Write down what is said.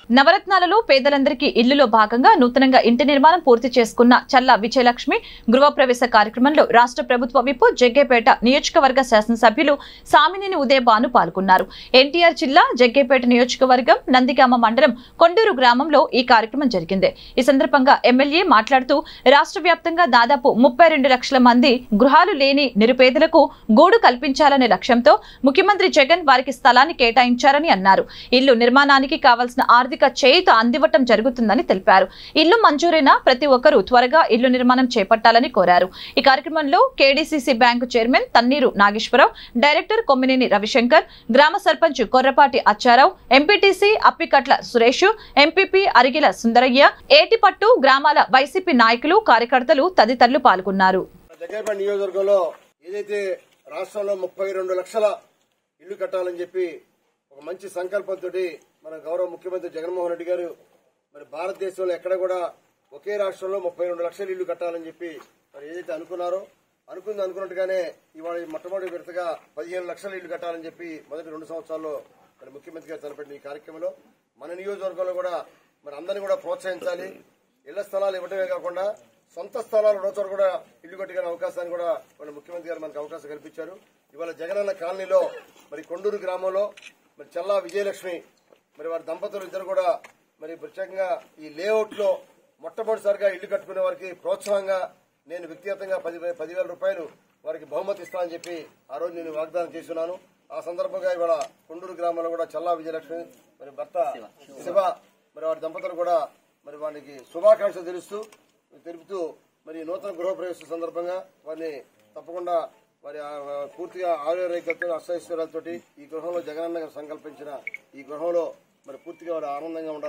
నవరత్నాలలో పేదలందరికీ ఇల్లులో భాగంగా నూతనంగా ఇంటి నిర్మాణం పూర్తి చేసుకున్న చల్ల విజయలక్ష్మి గృహప్రవేశ కార్యక్రమంలో రాష్ట్ర ప్రభుత్వ విప్ జగ్గేపేట నియోజకవర్గ శాసనసభ్యులు సామినేని ఉదయభాను పాల్గొన్నారు ఎన్టీఆర్ జిల్లా జగ్గేపేట నియోజకవర్గం నందిగామ మండలం కొండూరు గ్రామంలో ఈ కార్యక్రమం జరిగింది ఈ సందర్భంగా ఎమ్మెల్యే మాట్లాడుతూ రాష్ట్ర వ్యాప్తంగా దాదాపు ముప్పై రెండు లక్షల మంది గృహాలు లేని నిరుపేదలకు గూడు కల్పించాలనే లక్ష్యంతో ముఖ్యమంత్రి జగన్ వారికి స్థలాన్ని కేటాయించారని అన్నారు ఇల్లు నిర్మాణానికి కావాల్సిన ఆర్థిక చేయుత అందివ్వటం జరుగుతుందని తెలిపారు ఇల్లు మంజూరైన ప్రతి ఒక్కరూ త్వరగా ఇల్లు నిర్మాణం చేపట్టాలని కోరారు ఈ కార్యక్రమంలో KDCC bank chairman Tanneeru Nageswararao director Kommineni Ravishankar గ్రామ సర్పంచ్ కొర్రపాటి అచ్చారావు ఎంపీటీసీ అప్పికట్ల సురేష్ ఎంపీపీ అరిగిల సుందరయ్య ఏటిపట్టు గ్రామాల వైసీపీ నాయకులు కార్యకర్తలు తదితరులు పాల్గొన్నారు జగ్గైపేట నియోజకవర్గంలో ఏదైతే రాష్ట్రంలో ముప్పై రెండు లక్షల ఇల్లు కట్టాలని చెప్పి ఒక మంచి సంకల్పంతో మన గౌరవ ముఖ్యమంత్రి జగన్మోహన్ రెడ్డి గారు మరి భారతదేశంలో ఎక్కడ కూడా ఒకే రాష్ట్రంలో ముప్పై రెండు లక్షల ఇల్లు కట్టాలని చెప్పి మరి ఏదైతే అనుకున్నారో అనుకుంది అనుకున్నట్టుగానే ఇవాళ ఈ మొట్టమొదటి విడతగా పదిహేను లక్షల ఇల్లు కట్టాలని చెప్పి మొదటి రెండు సంవత్సరాల్లో మరి ముఖ్యమంత్రి గారు తలపెట్టిన ఈ కార్యక్రమంలో మన నియోజకవర్గంలో కూడా మరి అందరినీ కూడా ప్రోత్సహించాలి ఇళ్ల స్థలాలు ఇవ్వడమే కాకుండా సొంత స్థలాలు రోజు కూడా ఇల్లు కట్టుకునే అవకాశాన్ని కూడా మన ముఖ్యమంత్రి గారు మనకు అవకాశం కల్పించారు ఇవాళ జగనన్న కాలనీలో మరి కొండూరు గ్రామంలో మరి చల్లా విజయలక్ష్మి మరి వారి దంపతులు ఇద్దరు కూడా మరి ప్రత్యేకంగా ఈ లేఅవుట్ లో మొట్టమొదటిసారిగా ఇల్లు కట్టుకునే వారికి ప్రోత్సాహంగా నేను వ్యక్తిగతంగా పది పదివేల రూపాయలు వారికి బహుమతి ఇస్తానని చెప్పి ఆ రోజు నేను వాగ్దానం చేస్తున్నాను ఆ సందర్భంగా ఇవాళ కొండూరు గ్రామంలో కూడా చల్లా విజయలక్ష్మి మరి భర్త శివ మరి వారి దంపతులు కూడా మరి వారికి శుభాకాంక్షలు తెలుస్తూ తెలుపుతూ మరి నూతన గృహప్రవేశ సందర్భంగా వారిని తప్పకుండా వారి ఆ, పూర్తిగా ఆరోగ్యంతో అష్టైశ్వర్యాలతోటి ఈ గృహంలో జగనన్న గారు సంకల్పించిన ఈ గృహంలో మరి పూర్తిగా వారు ఆనందంగా ఉండాలి